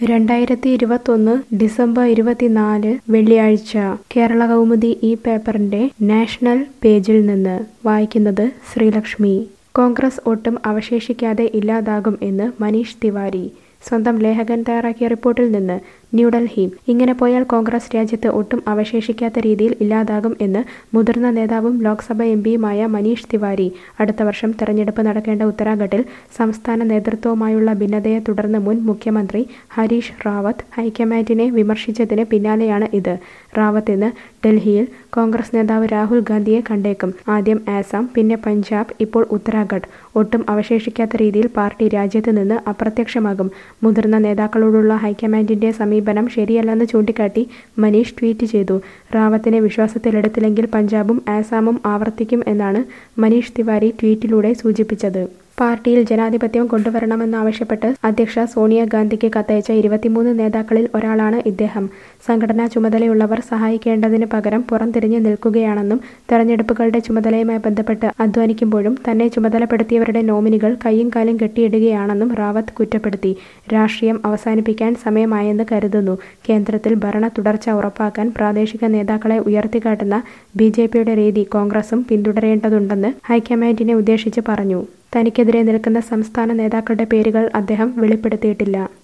രണ്ടായിരത്തി ഇരുപത്തൊന്ന് ഡിസംബർ ഇരുപത്തിനാല് വെള്ളിയാഴ്ച കേരള കൗമുദി ഈ പേപ്പറിന്റെ നാഷണൽ പേജിൽ നിന്ന് വായിക്കുന്നത് ശ്രീലക്ഷ്മി കോൺഗ്രസ് ഒട്ടും അവശേഷിക്കാതെ ഇല്ലാതാകും എന്ന് മനീഷ് തിവാരി സ്വന്തം ലേഖകൻ തയ്യാറാക്കിയ റിപ്പോർട്ടിൽ നിന്ന് ന്യൂഡൽഹി ഇങ്ങനെ പോയാൽ കോൺഗ്രസ് രാജ്യത്ത് ഒട്ടും അവശേഷിക്കാത്ത രീതിയിൽ ഇല്ലാതാകും എന്ന് മുതിർന്ന നേതാവും ലോക്സഭ എം പിയുമായ മനീഷ് തിവാരി അടുത്ത വർഷം തെരഞ്ഞെടുപ്പ് നടക്കേണ്ട ഉത്തരാഖണ്ഡിൽ സംസ്ഥാന നേതൃത്വവുമായുള്ള ഭിന്നതയെ തുടർന്ന് മുൻ മുഖ്യമന്ത്രി ഹരീഷ് റാവത്ത് ഹൈക്കമാൻഡിനെ വിമർശിച്ചതിന് പിന്നാലെയാണ് ഇത് റാവത്ത് ഇന്ന് ഡൽഹിയിൽ കോൺഗ്രസ് നേതാവ് രാഹുൽ ഗാന്ധിയെ കണ്ടേക്കും ആദ്യം ആസാം പിന്നെ പഞ്ചാബ് ഇപ്പോൾ ഉത്തരാഖണ്ഡ് ഒട്ടും അവശേഷിക്കാത്ത രീതിയിൽ പാർട്ടി രാജ്യത്ത് നിന്ന് അപ്രത്യക്ഷമാകും മുതിർന്ന നേതാക്കളോടുള്ള ഹൈക്കമാൻഡിന്റെ സമീപനം ശരിയല്ലെന്ന് ചൂണ്ടിക്കാട്ടി മനീഷ് ട്വീറ്റ് ചെയ്തു റാവത്തിനെ വിശ്വാസത്തിലെടുത്തില്ലെങ്കിൽ പഞ്ചാബും ആസാമും ആവർത്തിക്കും എന്നാണ് മനീഷ് തിവാരി ട്വീറ്റിലൂടെ സൂചിപ്പിച്ചത് പാർട്ടിയിൽ ജനാധിപത്യം കൊണ്ടുവരണമെന്നാവശ്യപ്പെട്ട് അധ്യക്ഷ സോണിയാഗാന്ധിക്ക് കത്തയച്ച ഇരുപത്തിമൂന്ന് നേതാക്കളിൽ ഒരാളാണ് ഇദ്ദേഹം സംഘടനാ ചുമതലയുള്ളവർ സഹായിക്കേണ്ടതിന് പകരം പുറംതിരിഞ്ഞു നിൽക്കുകയാണെന്നും തെരഞ്ഞെടുപ്പുകളുടെ ചുമതലയുമായി ബന്ധപ്പെട്ട് അധ്വാനിക്കുമ്പോഴും തന്നെ ചുമതലപ്പെടുത്തിയവരുടെ നോമിനികൾ കൈയും കാലും കെട്ടിയിടുകയാണെന്നും റാവത്ത് കുറ്റപ്പെടുത്തി രാഷ്ട്രീയം അവസാനിപ്പിക്കാൻ സമയമായെന്ന് കരുതുന്നു കേന്ദ്രത്തിൽ ഭരണ തുടർച്ച ഉറപ്പാക്കാൻ പ്രാദേശിക നേതാക്കളെ ഉയർത്തിക്കാട്ടുന്ന ബി ജെ പിയുടെ രീതി കോൺഗ്രസും പിന്തുടരേണ്ടതുണ്ടെന്ന് ഹൈക്കമാൻഡിനെ ഉദ്ദേശിച്ച് പറഞ്ഞു തനിക്കെതിരെ നിൽക്കുന്ന സംസ്ഥാന നേതാക്കളുടെ പേരുകൾ അദ്ദേഹം വെളിപ്പെടുത്തിയിട്ടില്ല